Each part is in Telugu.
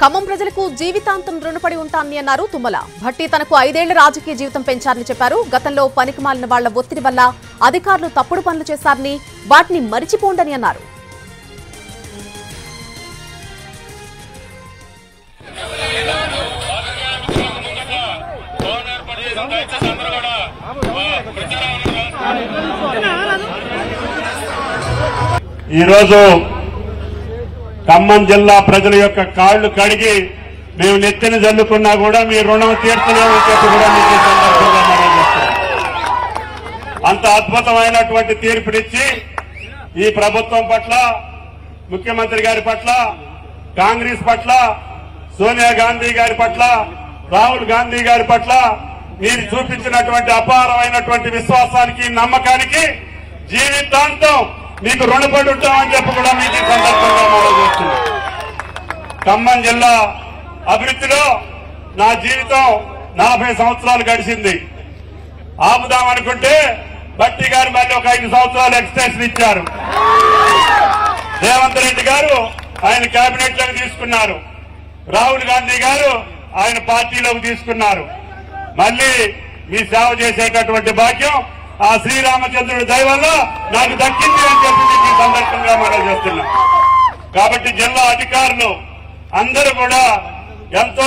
ఖమ్మం ప్రజలకు జీవితాంతం రుణపడి ఉంటానని అన్నారు తుమ్మల భట్టి తనకు ఐదేళ్ల రాజకీయ జీవితం పెంచారని చెప్పారు గతంలో పనికిమాలిన వాళ్ల ఒత్తిడి వల్ల అధికారులు తప్పుడు పనులు చేశారని వాటిని మరిచిపోండని అన్నారు ఈరోజు ఖమ్మం జిల్లా ప్రజల యొక్క కాళ్లు కడిగి మేము నెత్తిన జల్లుకున్నా కూడా మీ రుణం తీర్చలేమని చెప్పి కూడా మీకు ఈ సందర్భంగా మనం చెప్తున్నాం. అంత అద్భుతమైనటువంటి తీర్పునిచ్చి ఈ ప్రభుత్వం పట్ల ముఖ్యమంత్రి గారి పట్ల కాంగ్రెస్ పట్ల సోనియా గాంధీ గారి పట్ల రాహుల్ గాంధీ గారి పట్ల మీరు చూపించినటువంటి అపారమైనటువంటి విశ్వాసానికి నమ్మకానికి జీవితాంతం మీకు రుణపడి ఉంటామని చెప్పి కూడా మీకు ఈ సందర్భంగా మనం చేస్తున్నాం ఖమ్మం జిల్లా అభివృద్ధిలో నా జీవితం నలభై సంవత్సరాలు గడిచింది ఆపుదామనుకుంటే బట్టి గారు మళ్ళీ ఒక ఐదు సంవత్సరాలు ఎక్స్టెన్షన్ ఇచ్చారు రేవంత్ రెడ్డి గారు ఆయన కేబినెట్ లోకి తీసుకున్నారు రాహుల్ గాంధీ గారు ఆయన పార్టీలోకి తీసుకున్నారు మళ్ళీ మీ సేవ చేసేటటువంటి భాగ్యం ఆ శ్రీరామచంద్రుడి దయ వల్ల నాకు దక్కింది అని చెప్పి మీకు ఈ సందర్భంగా మనం చేస్తున్నాం కాబట్టి జిల్లా అధికారులు అందరూ కూడా ఎంతో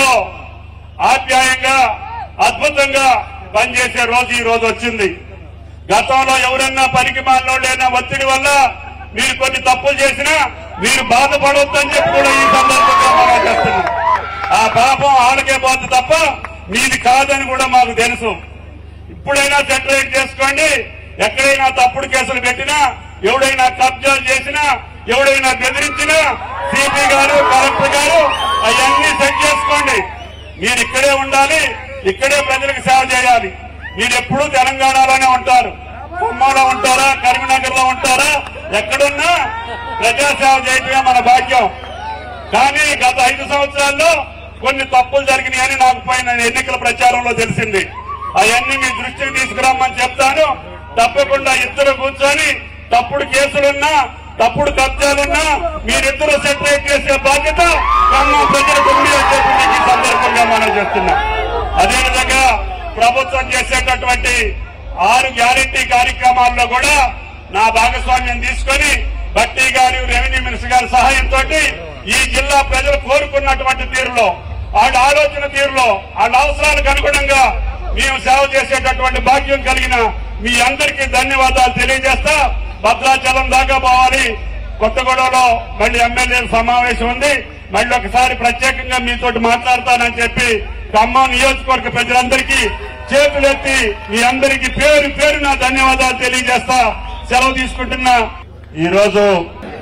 ఆప్యాయంగా అద్భుతంగా పనిచేసే రోజు ఈ రోజు వచ్చింది గతంలో ఎవరన్నా పనికి మాలోడైనా ఒత్తిడి వల్ల మీరు కొన్ని తప్పులు చేసినా మీరు బాధపడవద్దని చెప్పి కూడా ఈ సందర్భంగా మనం చేస్తున్నాం ఆ పాపం ఆళ్ళకే పోతుంది తప్ప మీది కాదని కూడా మాకు తెలుసు ఇప్పుడైనా సెటరేట్ చేసుకోండి ఎక్కడైనా తప్పుడు కేసులు పెట్టినా ఎవడైనా కబ్జాలు చేసినా ఎవడైనా బెదిరించినా సిపి గారు కలెక్టర్ గారు అవన్నీ సెట్ చేసుకోండి మీరు ఇక్కడే ఉండాలి ఇక్కడే ప్రజలకు సేవ చేయాలి మీరు ఎప్పుడూ తెలంగాణలోనే ఉంటారు ఖమ్మంలో ఉంటారా కరీంనగర్ లో ఉంటారా ఎక్కడున్నా ప్రజాసేవ చేయటమే మన భాగ్యం కానీ గత ఐదు సంవత్సరాల్లో కొన్ని తప్పులు జరిగినాయని నాకు పైన ఎన్నికల ప్రచారంలో తెలిసింది అవన్నీ మీ దృష్టికి తీసుకురమ్మని చెప్తాను తప్పకుండా ఇద్దరు కూర్చొని తప్పుడు కేసులున్నా తప్పుడు కబ్జాలున్నా మీరిద్దరూ సెటరేట్ చేసే బాధ్యత ఖమ్మం ప్రజలకు ఉంది అని చెప్పి మీకు ఈ సందర్భంగా మనం చేస్తున్నాం అదేవిధంగా ప్రభుత్వం చేసేటటువంటి ఆరు గ్యారంటీ కార్యక్రమాల్లో కూడా నా భాగస్వామ్యం తీసుకొని బట్టి గారి రెవెన్యూ మినిస్టర్ గారి సహాయంతో ఈ జిల్లా ప్రజలు కోరుకున్నటువంటి తీరులో వాళ్ళ ఆలోచన తీరులో వాళ్ళ అవసరాలకు అనుగుణంగా మేము సేవ చేసేటటువంటి భాగ్యం కలిగిన మీ అందరికీ ధన్యవాదాలు తెలియజేస్తా భద్రాచలం దాకా పోవాలి కొత్తగూడలో మళ్ళీ ఎమ్మెల్యేల సమావేశం ఉంది మళ్ళీ ఒకసారి ప్రత్యేకంగా మీతోటి మాట్లాడతానని చెప్పి ఖమ్మం నియోజకవర్గ ప్రజలందరికీ చేతులెత్తి మీ అందరికీ పేరు పేరు నా ధన్యవాదాలు తెలియజేస్తా సెలవు తీసుకుంటున్నా ఈ రోజు